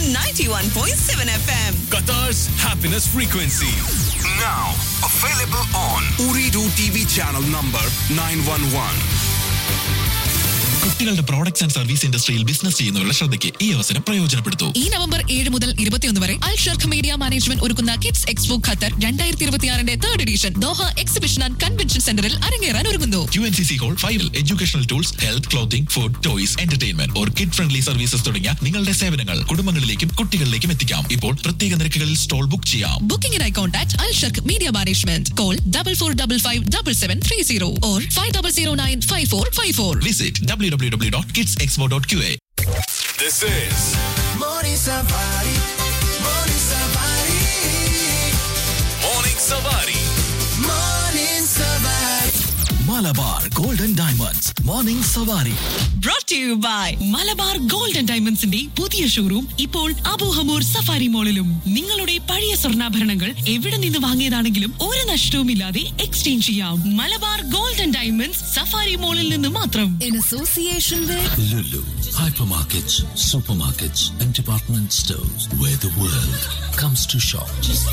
91.7 FM. Qatar's happiness frequency. Now available on Uridu TV channel number 911. കുട്ടികളുടെ products and service ഇൻഡസ്ട്രിയിൽ business ചെയ്യുന്നവരുടെ ശ്രദ്ധയ്ക്ക് ഈ അവസരം പ്രയോജനപ്പെടുത്തൂ ഈ നവംബർ ഏഴ് മുതൽ ഇരുപത്തിയൊന്ന് വരെ അൽ ഷർഖ് മീഡിയ മാനേജ്മെന്റ് ഒരുക്കുന്ന കിഡ്സ് എക്സ്പോ ഖത്തർ രണ്ടായിരത്തി ഇരുപത്തിയാറിന്റെ third edition Doha exhibition and convention സെന്ററിൽ അരങ്ങേറാൻ ഒരുങ്ങുന്നു Q N C C hall ഫൈവിൽ educational tools health clothing food toys entertainment or kid friendly services തുടങ്ങിയ നിങ്ങളുടെ സേവനങ്ങൾ കുടുംബങ്ങളിലേക്കും കുട്ടികളിലേക്കും എത്തിക്കാം ഇപ്പോൾ പ്രത്യേക നിരക്കുകളിൽ സ്റ്റോൾ ബുക്ക് ചെയ്യാം ബുക്കിംഗിനായി contact Al Sharq media management call double four double five double seven three zero or five double zero nine five four five four visit W W W dot kids expo dot Q A This is Morning Savari. Malabar golden diamonds morning Savari brought to you by Malabar gold and ഡയമണ്ട്സിന്റെ പുതിയ showroom ഇപ്പോൾ Abu Hamour safari മോളിലും നിങ്ങളുടെ പഴയ സ്വർണ്ണാഭരണങ്ങൾ എവിടെ നിന്ന് വാങ്ങിയതാണെങ്കിലും ഒരു നഷ്ടവുമില്ലാതെ എക്സ്ചേഞ്ച് ചെയ്യാം Malabar gold and diamonds Safari മോളിൽ നിന്ന് മാത്രം In association with Lulu, hypermarkets, supermarkets, and department stores where the world comes to shop.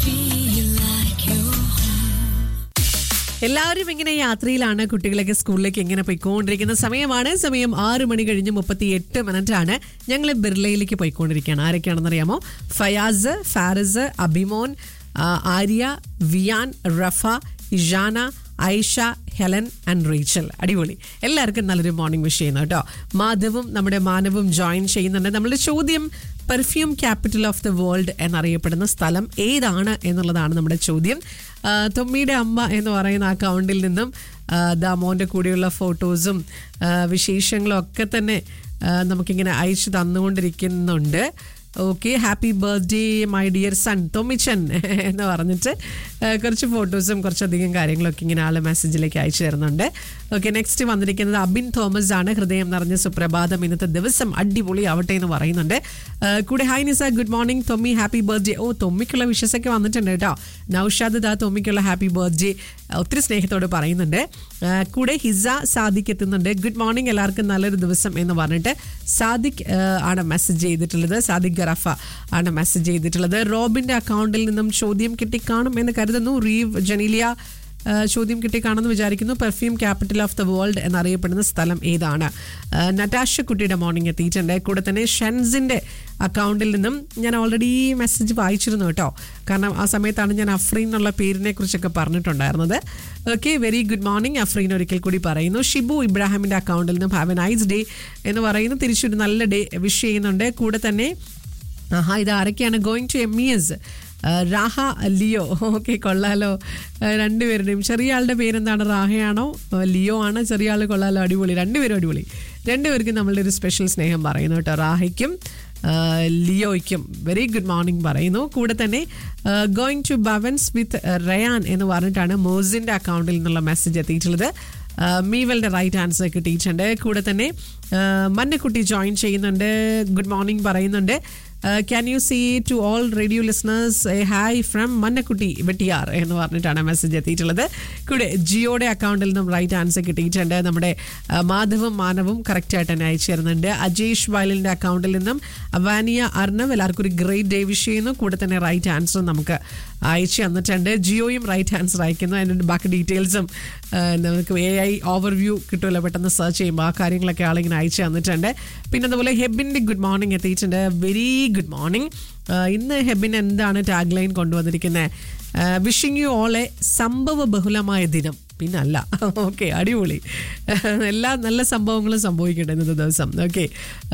എല്ലാവരും ഇങ്ങനെ യാത്രയിലാണ് കുട്ടികളൊക്കെ സ്കൂളിലേക്ക് ഇങ്ങനെ പോയിക്കൊണ്ടിരിക്കുന്ന സമയമാണ് സമയം ആറ് മണി കഴിഞ്ഞ് മുപ്പത്തി എട്ട് മിനിറ്റ് ആണ് ഞങ്ങൾ ബിർലയിലേക്ക് പോയിക്കൊണ്ടിരിക്കുകയാണ് ആരൊക്കെയാണെന്ന് അറിയാമോ ഫയാസ് ഫാരിസ് അഭിമോൻ ആ, Arya Viaan Rafa Ishana Aisha Helen and Rachel അടിപൊളി എല്ലാവർക്കും നല്ലൊരു മോർണിംഗ് വിഷ് ചെയ്യുന്നു കേട്ടോ മാധവും നമ്മുടെ മാനവും ജോയിൻ ചെയ്യുന്നുണ്ട് നമ്മളുടെ ചോദ്യം perfume capital of the world എന്നറിയപ്പെടുന്ന സ്ഥലം ഏതാണ് എന്നുള്ളതാണ് നമ്മുടെ ചോദ്യം ആ, തൊമ്മിയുടെ അമ്മ എന്ന് പറയുന്ന അക്കൗണ്ടിൽ നിന്നും ആ, ദാ മോൻ്റെ കൂടെയുള്ള ഫോട്ടോസും ആ, വിശേഷങ്ങളും ഒക്കെ തന്നെ ആ, നമുക്കിങ്ങനെ അയച്ചു തന്നുകൊണ്ടിരിക്കുന്നുണ്ട് okay happy birthday my dear son Thomichan എന്ന് പറഞ്ഞിട്ട് ആ, കുറച്ച് ഫോട്ടോസും കുറച്ചധികം കാര്യങ്ങളൊക്കെ ഇങ്ങനെ ആൾ മെസ്സേജിലേക്ക് അയച്ചു തരുന്നുണ്ട് ഓക്കെ നെക്സ്റ്റ് വന്നിരിക്കുന്നത് അബിൻ തോമസ് ആണ് ഹൃദയം നിറഞ്ഞ സുപ്രഭാതം ഇന്നത്തെ ദിവസം അടിപൊളി ആവട്ടെ എന്ന് പറയുന്നുണ്ട് ആ, കൂടെ hi Nisa good morning Thommi happy birthday ഓ തൊമ്മിക്കുള്ള വിഷസൊക്കെ വന്നിട്ടുണ്ട് കേട്ടോ നൌഷാദ് ദാ തൊമ്മിക്കുള്ള ഹാപ്പി ബർത്ത്ഡേ ഒത്തിരി സ്നേഹത്തോട് പറയുന്നുണ്ട് ആ, കൂടെ ഹിസ സാദിഖ് എത്തുന്നുണ്ട് ഗുഡ് മോർണിംഗ് എല്ലാവർക്കും നല്ലൊരു ദിവസം എന്ന് പറഞ്ഞിട്ട് സാദിഖ് ആ, ആണ് മെസ്സേജ് ചെയ്തിട്ടുള്ളത് സാദിഖ് ഗറഫ ആണ് മെസ്സേജ് ചെയ്തിട്ടുള്ളത് റോബിന്റെ അക്കൗണ്ടിൽ നിന്നും ചോദ്യം കിട്ടിക്കാണും എന്ന് കരുതുന്നു റീവ് ജനീലിയ ആ, ചോദ്യം കിട്ടിക്കാണെന്ന് വിചാരിക്കുന്നു perfume capital of the world എന്നറിയപ്പെടുന്ന സ്ഥലം ഏതാണ് ആ, നറ്റാഷ കുട്ടിയുടെ മോർണിംഗ് എത്തിയിട്ടുണ്ട് കൂടെ തന്നെ ഷെൻസിന്റെ അക്കൗണ്ടിൽ നിന്നും ഞാൻ ഓൾറെഡി മെസ്സേജ് വായിച്ചിരുന്നു കേട്ടോ കാരണം ആ സമയത്താണ് ഞാൻ അഫ്രീൻ എന്നുള്ള പേരിനെ കുറിച്ചൊക്കെ പറഞ്ഞിട്ടുണ്ടായിരുന്നത് okay very good morning Afreen ഒരിക്കൽ കൂടി പറയുന്നു ഷിബു ഇബ്രാഹിമിന്റെ അക്കൗണ്ടിൽ നിന്നും ഹാവ് എ നൈസ് ഡേ എന്ന് പറയുന്നു തിരിച്ചൊരു നല്ല ഡേ വിഷ് ചെയ്യുന്നുണ്ട് കൂടെ തന്നെ ആഹാ ഇത് ആരൊക്കെയാണ് going to M E S Raha Leo okay കൊള്ളാലോ ആ, രണ്ടുപേരുടെയും ചെറിയ ആളുടെ പേരെന്താണ് റാഹയാണോ ആ, ലിയോ ആണ് ചെറിയ ആൾ കൊള്ളാലോ അടിപൊളി രണ്ടുപേരും അടിപൊളി രണ്ടുപേർക്കും നമ്മളുടെ ഒരു സ്പെഷ്യൽ സ്നേഹം പറയുന്നു കേട്ടോ റാഹയ്ക്കും ആ, ലിയോയ്ക്കും വെരി ഗുഡ് മോർണിംഗ് പറയുന്നു കൂടെ തന്നെ going to Bhavans with Rayan എന്ന് പറഞ്ഞിട്ടാണ് മോസിൻ്റെ അക്കൗണ്ടിൽ നിന്നുള്ള മെസ്സേജ് എത്തിയിട്ടുള്ളത് ആ, മീവലിന്റെ റൈറ്റ് ആൻസർ കിട്ടിയിട്ടുണ്ട് കൂടെ തന്നെ ആ, മന്നക്കുട്ടി ജോയിൻ ചെയ്യുന്നുണ്ട് ഗുഡ് മോർണിംഗ് പറയുന്നുണ്ട് can you see to all radio listeners a hi from Mannakkutty Vettiyar എന്ന് പറഞ്ഞിട്ടാണ് മെസ്സേജ് എത്തിയിട്ടുള്ളത് കൂടെ ജിയോയുടെ അക്കൗണ്ടിൽ നിന്നും റൈറ്റ് ആൻസർ കിട്ടിയിട്ടുണ്ട് നമ്മുടെ ആ, മാധവും മാനവും കറക്റ്റായിട്ട് തന്നെ അയച്ചു തരുന്നുണ്ട് അജേഷ് വയലിൻ്റെ അക്കൗണ്ടിൽ നിന്നും അവാനിയ അർണവ് എല്ലാവർക്കും ഒരു ഗ്രേറ്റ് ഡേ വിഷ് ചെയ്യുന്നു കൂടെ തന്നെ റൈറ്റ് ആൻസർ നമുക്ക് അയച്ചു തന്നിട്ടുണ്ട് ജിയോയും റൈറ്റ് ആൻസർ അയക്കുന്നു അതിൻ്റെ ബാക്കി ഡീറ്റെയിൽസും ആ, നമുക്ക് എ ഐ ഓവർവ്യൂ കിട്ടുമല്ലോ പെട്ടെന്ന് സെർച്ച് ചെയ്യുമ്പോൾ ആ കാര്യങ്ങളൊക്കെ ആളിങ്ങനെ അയച്ചു തന്നിട്ടുണ്ട് പിന്നെ അതുപോലെ ഹെബിൻ്റെ ഗുഡ് മോർണിംഗ് എത്തിയിട്ടുണ്ട് വെരി ഗുഡ് മോർണിംഗ് ഇന്ന് ഹെബിൻ എന്താണ് ടാഗ് ലൈൻ കൊണ്ടുവന്നിരിക്കുന്നത് വിഷിംഗ് യു ഓൾ എ സംഭവ ബഹുലമായ ദിനം പിന്നെ അല്ല ഓക്കെ അടിപൊളി എല്ലാ നല്ല സംഭവങ്ങളും സംഭവിക്കട്ടെ ഇന്നത്തെ ദിവസം ഓക്കെ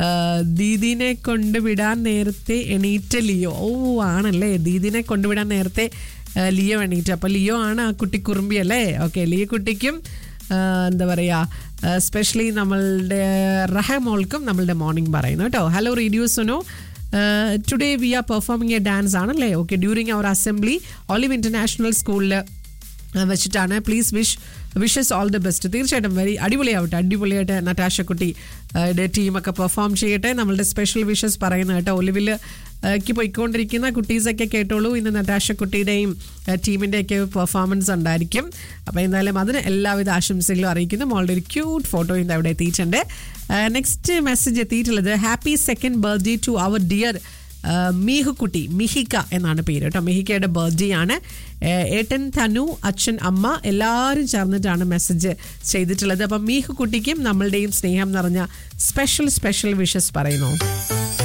ദീദിനെ കൊണ്ടുവിടാൻ നേരത്തെ എണീറ്റ ലിയോ ഓ ആണല്ലേ ദീദിനെ കൊണ്ടുവിടാൻ നേരത്തെ ആ, ലിയോ എണീറ്റ് അപ്പോൾ ലിയോ ആണ് ആ കുട്ടി കുറുമ്പി അല്ലേ ഓക്കെ ലിയോ കുട്ടിക്കും ആ, എന്താ പറയുക സ്പെഷ്യലി നമ്മളുടെ റഹമോൾക്കും നമ്മളുടെ മോർണിംഗ് പറയുന്നു കേട്ടോ hello radio Suno today we are performing a dance ആണല്ലേ okay during our assembly Olive International സ്കൂളിൽ വെച്ചിട്ടാണ് please wish wishes all the best തീർച്ചയായിട്ടും വെരി അടിപൊളിയാവട്ടെ അടിപൊളിയായിട്ട് നറ്റാഷ കുട്ടി യുടെ ടീമൊക്കെ പെർഫോം ചെയ്യട്ടെ നമ്മളുടെ സ്പെഷ്യൽ വിഷസ് പറയുന്നത് കേട്ടോ ഒലിവിൽ ക്ക് പോയിക്കൊണ്ടിരിക്കുന്ന കുട്ടീസൊക്കെ കേട്ടോളൂ ഇന്ന് നറ്റാഷ കുട്ടിയുടെയും ടീമിൻ്റെയൊക്കെ പെർഫോമൻസ് ഉണ്ടായിരിക്കും അപ്പോൾ എന്തായാലും അതിന് എല്ലാവിധ ആശംസകളും അറിയിക്കുന്നു മോളുടെ ഒരു ക്യൂട്ട് ഫോട്ടോ ഇന്ന് അവിടെ എത്തിയിട്ടുണ്ട് നെക്സ്റ്റ് മെസ്സേജ് എത്തിയിട്ടുള്ളത് happy second birthday to our dear ആ, മീഹുക്കുട്ടി മിഹിക എന്നാണ് പേര് കേട്ടോ മിഹിക്കയുടെ ബർത്ത്ഡേ ആണ് ഏ, ഏട്ടൻ തനു അച്ഛൻ അമ്മ എല്ലാവരും ചേർന്നിട്ടാണ് മെസ്സേജ് ചെയ്തിട്ടുള്ളത് അപ്പം മീഹുക്കുട്ടിക്കും നമ്മളുടെയും സ്നേഹം നിറഞ്ഞ സ്പെഷ്യൽ സ്പെഷ്യൽ വിഷസ് പറയുന്നു